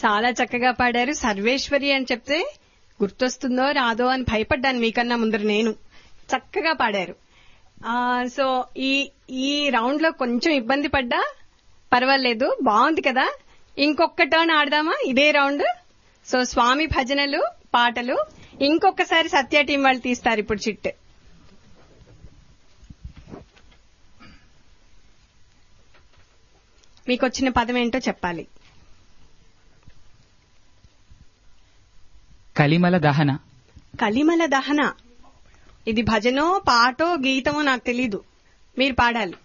చాలా చక్కగా పాడారు సర్వేశ్వరి అని చెప్తే గుర్తొస్తుందో రాదో అని భయపడ్డాను మీకన్నా ముందర నేను చక్కగా పాడారు ఆ, సో ఈ ఈ రౌండ్ లో కొంచెం ఇబ్బంది పడ్డా పర్వాలేదు బాగుంది కదా ఇంకొక టర్న్ ఆడదామా ఇదే రౌండ్ సో స్వామి భజనలు పాటలు ఇంకొకసారి సత్య టీం వాళ్ళు తీస్తారు ఇప్పుడు చిట్ మీకు వచ్చిన పదం ఏంటో చెప్పాలి కలిమల దహన కలిమల దహన ఇది భజనో పాటో గీతమో నాకు తెలీదు మీరు పాడాలి